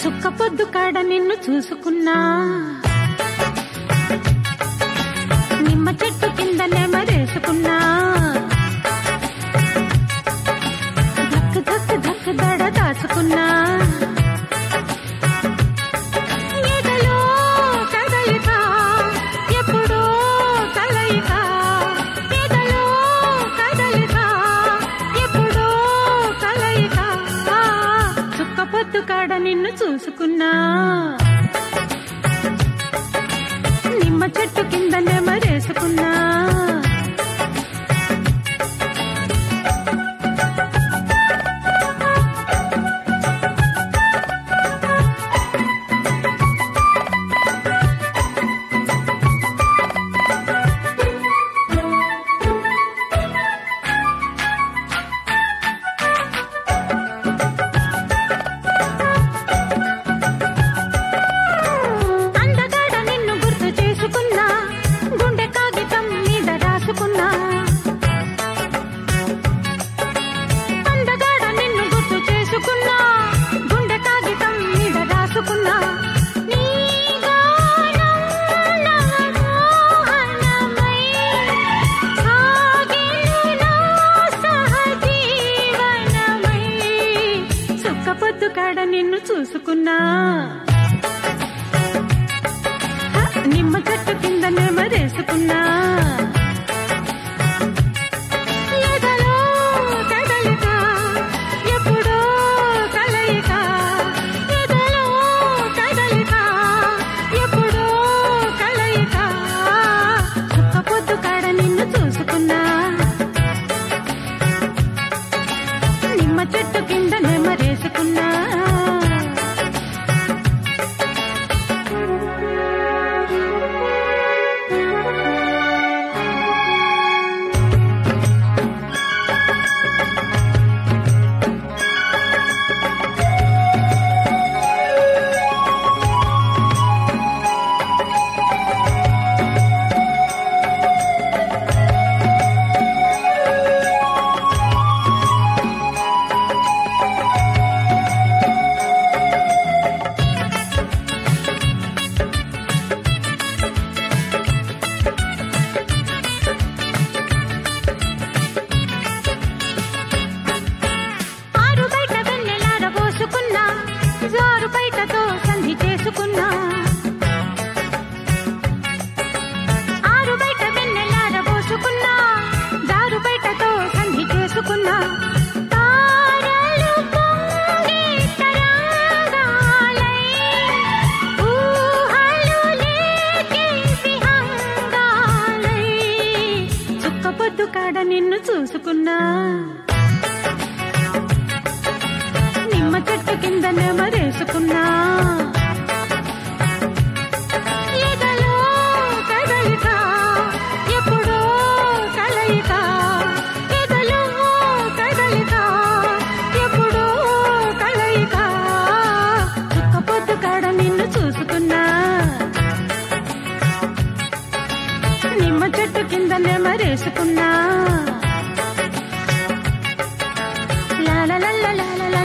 చుక్క పొద్దు కాడ నిన్ను చూసుకున్నా నిమ్మ చెట్టు కింద నెమరేసుకున్నా ధక్కు ధక్కు ధక్కు దడ దాచుకున్నా ఎదలో కదలిక ఎప్పుడో కలయిక ఎదలో కదలిక ఎప్పుడో కలయిక చుక్క పొద్దు కాడ నిన్ను చూసుకున్నా నిమ్మ చెట్టు కింద నెమరేసుకున్నా అందగాడ నిన్ను గుర్తు చేసుకున్నా గుండె కాగితం మీద రాసుకున్నా అందగాడ నిన్ను గుర్తు చేసుకున్నా గుండె కాగితం మీద రాసుకున్నా నీ గానం నా మోహనమై సాగెను నా సహజీవనమై సుక్క పొద్దు కాడ నిన్ను చూసుకున్నా నిమ్మ చెట్టు కింద నెమరేసుకున్నా ఎదలో కదలిక ఎప్పుడో కలయిక ఎదలో కదలిక ఎప్పుడో కలయిక చుక్క పొద్దు కాడ నిన్ను చూసుకున్నా నిమ్మ చెట్టు కింద నెమరేసుకున్నా ఆరు బయట వెన్నెలార పోసుకున్నా జారు బయటతో సంధి చేసుకున్నా ఆరు బయట వెన్నెలార పోసుకున్నా జారు బయటతో సంధి చేసుకున్నా తారలు పొంగే తరంగాలై, ఊహలు లేకే విహంగాలై, చుక్క పొద్దు కాడ నిన్ను చూసుకున్నా నిమ్మ చెట్టు కింద నెమరేసుకున్నా ఎదలో కదలిక ఎప్పుడో కలయిక ఎదలో కదలిక ఎప్పుడో కలయిక చుక్క పొద్దు కాడ నిన్ను చూసుకున్నా నిమ్మ చెట్టు కింద నెమరేసుకున్నా లా లా లా లా లా లా